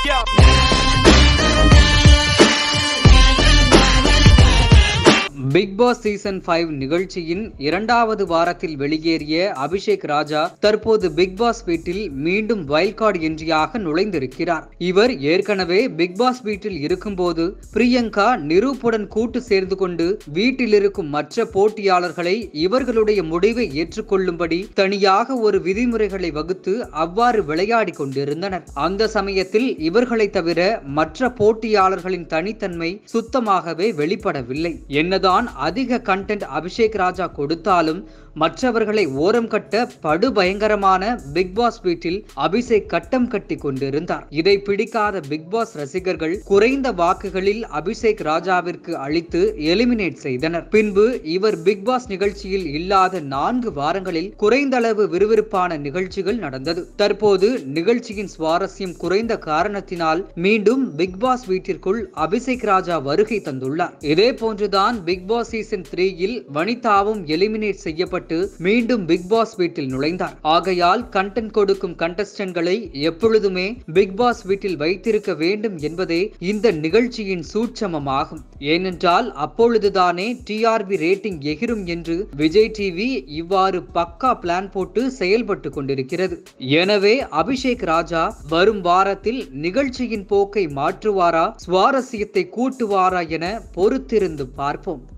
big Boss season five நிகழ்ச்சியின் இரண்டாவது வாரத்தில் வெளியேறிய அபிஷேக் ராஜா தற்போது பிக் பாஸ் வீட்டில் மீண்டும் வைல்ட் கார்டு என்ட்ரியாக நுழைந்திருக்கிறார் இவர் ஏற்கனவே பிக் பாஸ் வீட்டில் இருக்கும்போது பிரியங்கா நிரூப்புடன் கூட்டு சேர்ந்து கொண்டு வீட்டில் இருக்கும் மற்ற போட்டியாளர்களை இவர்களுடைய முடிவை ஏற்றுக்கொள்ளும்படி தனியாக ஒரு விதிமுறைகளை வகுத்து அவ்வாறு விளையாடி கொண்டிருந்தனர் அந்த சமயத்தில் இவர்களை தவிர மற்ற போட்டியாளர்களின் தனித்தன்மை சுத்தமாகவே வெளிப்படவில்லை என்னதான் அதிக கண்டென்ட் அபிஷேக் ராஜா கொடுத்தாலும் மற்றவர்களை ஓரம் கட்ட படு பயங்கரமான பிக் பாஸ் வீட்டில் அபிஷேக் கட்டம் கட்டி கொண்டிருந்தார் இதை பிடிக்காத பிக் பாஸ் ரசிகர்கள் குறைந்த வாக்குகளில் அபிஷேக் ராஜாவிற்கு அளித்து எலிமினேட் செய்தனர் பின்பு இவர் பிக் பாஸ் நிகழ்ச்சியில் இல்லாத நான்கு வாரங்களில் குறைந்த அளவு விறுவிறுப்பான நிகழ்ச்சிகள் நடந்தது தற்போது நிகழ்ச்சியின் சுவாரஸ்யம் குறைந்த காரணத்தினால் மீண்டும் பிக் பாஸ் வீட்டிற்குள் அபிஷேக் ராஜா வருகை தந்துள்ளார் இதே போன்றுதான் பிக் பாஸ் சீசன் த்ரீயில் வனிதாவும் எலிமினேட் செய்யப்பட்டு மீண்டும் பிக் பாஸ் வீட்டில் நுழைந்தார் ஆகையால் கண்டென்ட் கொடுக்கும் கண்டஸ்டன்ட்களை எப்பொழுதுமே பிக் பாஸ் வீட்டில் வைத்திருக்க வேண்டும் என்பதே இந்த நிகழ்ச்சியின் சூட்சமமாகும் ஏனென்றால் அப்பொழுதுதானே டிஆர்பி ரேட்டிங் எகிரும் என்று விஜய் டிவி இவ்வாறு பக்கா பிளான் போட்டு செயல்பட்டு கொண்டிருக்கிறது எனவே அபிஷேக் ராஜா வரும் வாரத்தில் நிகழ்ச்சியின் போக்கை மாற்றுவாரா சுவாரஸ்யத்தை கூட்டுவாரா என பொறுத்திருந்து பார்ப்போம்